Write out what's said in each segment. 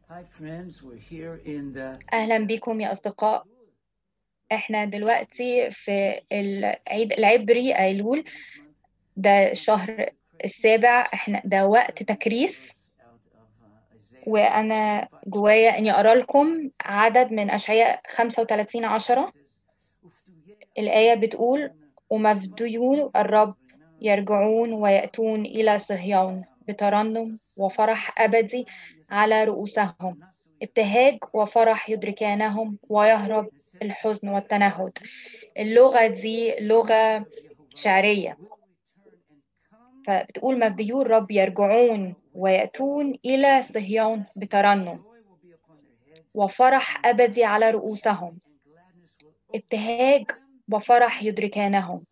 Hi friends, we're here in the أهلا بكم يا أصدقاء إحنا دلوقتي في العيد العبري أيلول ده الشهر السابع إحنا ده وقت تكريس out of uh, Isaiah. وأنا جوايا إني أقرأ لكم عدد من أشعياء 35 عشرة الآية بتقول ومفديون الرب يرجعون ويأتون إلى صهيون بترنم وفرح أبدي على رؤوسهم ابتهاج وفرح يدركانهم ويهرب الحزن والتنهد اللغة دي لغة شعرية فبتقول مفديو الرب يرجعون ويأتون إلى صهيون بترنم وفرح أبدي على رؤوسهم ابتهاج وفرح يدركانهم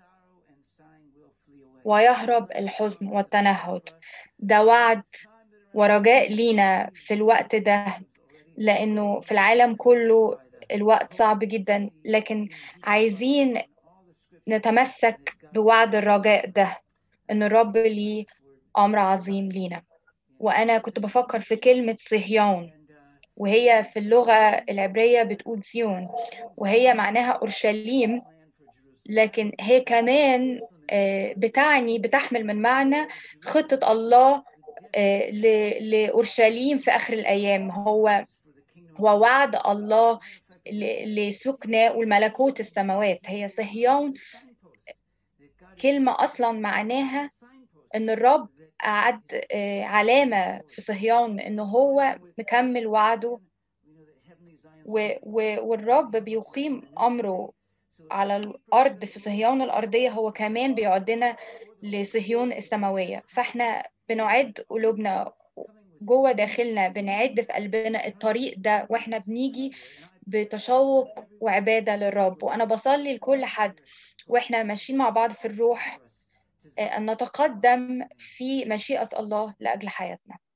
ويهرب الحزن والتنهد ده وعد ورجاء لينا في الوقت ده لأنه في العالم كله الوقت صعب جدا لكن عايزين نتمسك بوعد الرجاء ده إن الرب ليه أمر عظيم لينا وأنا كنت بفكر في كلمة صهيون وهي في اللغة العبرية بتقول زيون وهي معناها أورشليم لكن هي كمان آه، بتعني بتحمل من معنى خطة الله آه، ل- لأورشليم في آخر الأيام هو هو وعد الله ل- لسكنى والملكوت السماوات هي صهيون كلمة أصلا معناها إن الرب أعد آه، علامة في صهيون إن هو مكمل وعده و- و- والرب بيقيم أمره على الأرض في صهيون الأرضية هو كمان بيعدنا لصهيون السماوية فإحنا بنعد قلوبنا جوه داخلنا بنعد في قلبنا الطريق ده وإحنا بنيجي بتشوق وعبادة للرب وأنا بصلي لكل حد وإحنا ماشيين مع بعض في الروح آه، أن نتقدم في مشيئة الله لأجل حياتنا